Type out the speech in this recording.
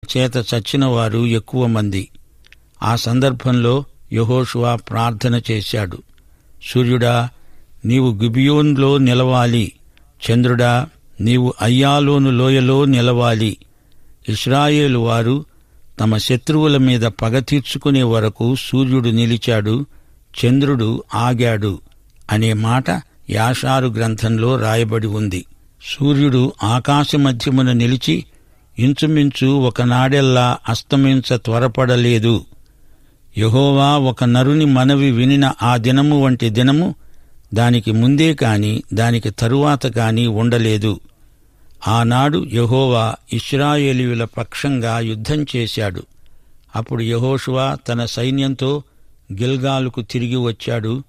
చేత చచ్చిన వారు ఎక్కువ మంది ఆ సందర్భంలో యహోషువా ప్రార్థన చేశాడు సూర్యుడా నీవు గిబియోన్లో నిలవాలి చంద్రుడా నీవు అయ్యాలోను లోయలో నిలవాలి ఇస్రాయేలు వారు తమ శత్రువుల మీద పగ తీర్చుకునే వరకు సూర్యుడు నిలిచాడు చంద్రుడు ఆగాడు అనే మాట యాషారు గ్రంథంలో రాయబడి ఉంది సూర్యుడు ఆకాశ మధ్యమున నిలిచి ఇంచుమించు ఒకనాడెల్లా అస్తమించ త్వరపడలేదు యహోవా ఒక నరుని మనవి వినిన ఆ దినము వంటి దినము దానికి ముందే కాని దానికి తరువాత కాని ఉండలేదు ఆనాడు యహోవా ఇస్రాయేలీయుల పక్షంగా యుద్ధం చేశాడు అప్పుడు యహోషువా తన సైన్యంతో గిల్గాలుకు తిరిగి వచ్చాడు